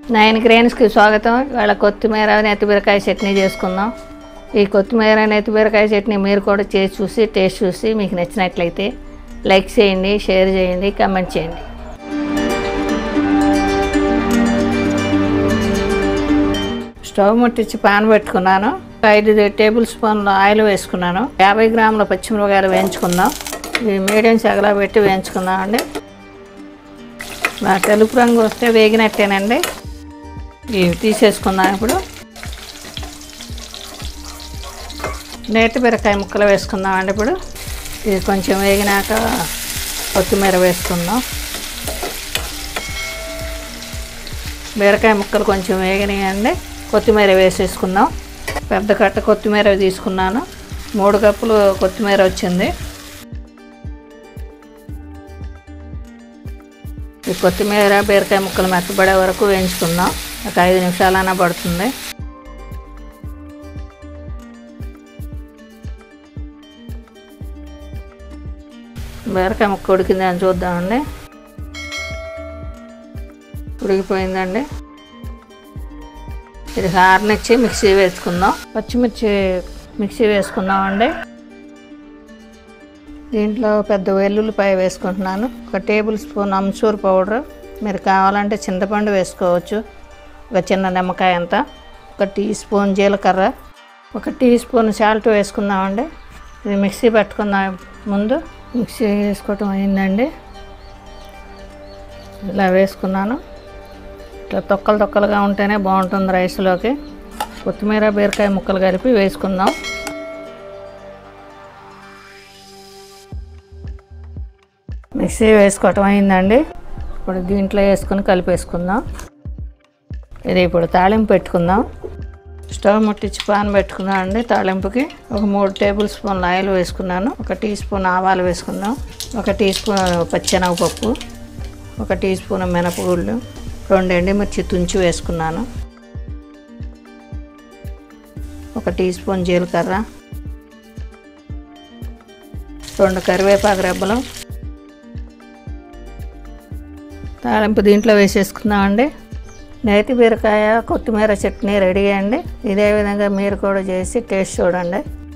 nine గ్రెయిన్స్కి స్వాగతం ఇవాళ కొత్తిమీర నెత్తిబీరకాయ చట్నీ చేసుకుందాం ఈ కొత్తిమీర నెత్తిబీరకాయ చట్నీ మీరు కూడా చేసి చూసి టేస్ట్ చూసి మీకు నచ్చినట్లయితే లైక్ చేయండి షేర్ చేయండి కమెంట్ చేయండి స్టవ్ ముట్టించి పాన్ పెట్టుకున్నాను ఐదు టేబుల్ స్పూన్ల ఆయిల్ వేసుకున్నాను యాభై గ్రాముల పచ్చిమిరపకాయలు వేయించుకుందాం ఇవి మీడియం సగలా పెట్టి వేయించుకుందాం అండి బాగా తెలుపు రంగు వస్తే వేగినట్టేనండి ఇవి తీసేసుకుందాం ఇప్పుడు నేతి బీరకాయ ముక్కలు వేసుకుందాం అండి ఇప్పుడు ఇది కొంచెం వేగినాక కొత్తిమీర వేసుకుందాం బీరకాయ ముక్కలు కొంచెం వేగినాయండి కొత్తిమీర వేసేసుకుందాం పెద్ద కట్ట కొత్తిమీర తీసుకున్నాను మూడు కప్పులు కొత్తిమీర వచ్చింది ఈ కొత్తిమీర బీరకాయ ముక్కలు మెత్తబడే వరకు వేయించుకుందాం ఒక ఐదు నిమిషాలైనా పడుతుంది బీరకాయ ముక్క ఉడికింది అని చూద్దామండి ఉడికిపోయిందండి ఇది హార్నిచ్చి మిక్సీ వేసుకుందాం పచ్చిమిర్చి మిక్సీ వేసుకుందామండి దీంట్లో పెద్ద వెల్లుల్లిపాయ వేసుకుంటున్నాను ఒక టేబుల్ స్పూన్ అమ్చూర్ పౌడర్ మీరు కావాలంటే చింతపండు వేసుకోవచ్చు ఒక చిన్న నిమ్మకాయ అంత ఒక టీ స్పూన్ జీలకర్ర ఒక టీ స్పూన్ సాల్ట్ వేసుకుందామండి ఇది మిక్సీ పట్టుకుందాం ముందు మిక్సీ వేసుకోవటం అయిందండి ఇలా వేసుకున్నాను ఇట్లా తొక్కలు తొక్కలుగా ఉంటేనే బాగుంటుంది రైస్లోకి కొత్తిమీర బీరకాయ ముక్కలు కలిపి వేసుకుందాం మిక్సీ వేసుకోవటం అయిందండి ఇప్పుడు దీంట్లో వేసుకొని కలిపేసుకుందాం ఇది ఇప్పుడు తాళింపు పెట్టుకుందాం స్టవ్ ముట్టించి పాన్ పెట్టుకున్నాం అండి తాళింపుకి ఒక మూడు టేబుల్ స్పూన్ల ఆయిల్ వేసుకున్నాను ఒక టీ స్పూన్ ఆవాలు వేసుకుందాం ఒక టీ స్పూన్ పచ్చెనగపప్పు ఒక టీ స్పూన్ మినపగుళ్ళు రెండు ఎండుమిర్చి తుంచి వేసుకున్నాను ఒక టీ స్పూన్ జీలకర్ర రెండు కరివేపాకు రెబ్బలు తాలింపు దీంట్లో వేసేసుకుందామండి నేతి బీరకాయ కొత్తిమీర చట్నీ రెడీ అండి ఇదే విధంగా మీరు కూడా చేసి టేస్ట్ చూడండి